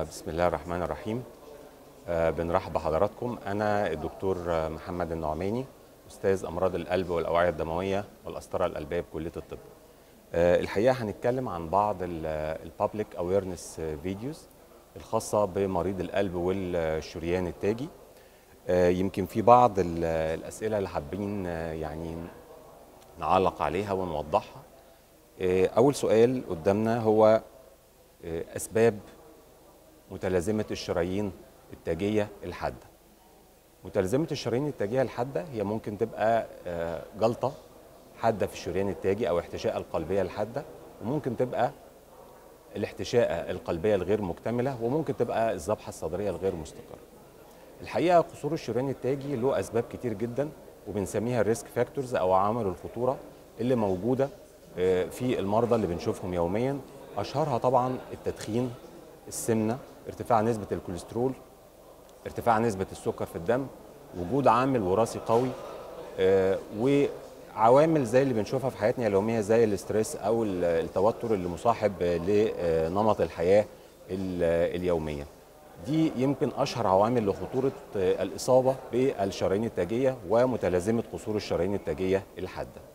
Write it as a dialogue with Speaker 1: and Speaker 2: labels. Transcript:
Speaker 1: بسم الله الرحمن الرحيم آه، بنرحب بحضراتكم انا الدكتور آه، محمد النعماني استاذ امراض القلب والاوعيه الدمويه والقسطره القلبيه بكليه الطب آه، الحقيقه هنتكلم عن بعض البابليك اويرنس فيديوز الخاصه بمريض القلب والشريان التاجي آه، يمكن في بعض ال- الاسئله اللي حابين آه، يعني نعلق عليها ونوضحها آه، اول سؤال قدامنا هو آه، اسباب متلازمه الشرايين التاجيه الحاده متلازمه الشرايين التاجيه الحاده هي ممكن تبقى آه، جلطه حاده في الشريان التاجي او احتشاء القلبيه الحاده وممكن تبقى الاحتشاء القلبيه الغير مكتمله وممكن تبقى الذبحه الصدريه الغير مستقره الحقيقه قصور الشريان التاجي له اسباب كتير جدا وبنسميها الريسك فاكتورز او عوامل الخطوره اللي موجوده آه، في المرضى اللي بنشوفهم يوميا اشهرها طبعا التدخين السمنه ارتفاع نسبه الكوليسترول ارتفاع نسبه السكر في الدم وجود عامل وراثي قوي آه، وعوامل زي اللي بنشوفها في حياتنا اليوميه زي الاسترس او ال- التوتر اللي مصاحب لنمط الحياه ال- اليوميه دي يمكن اشهر عوامل لخطوره آه، الاصابه بالشرايين التاجيه ومتلازمه قصور الشرايين التاجيه الحاده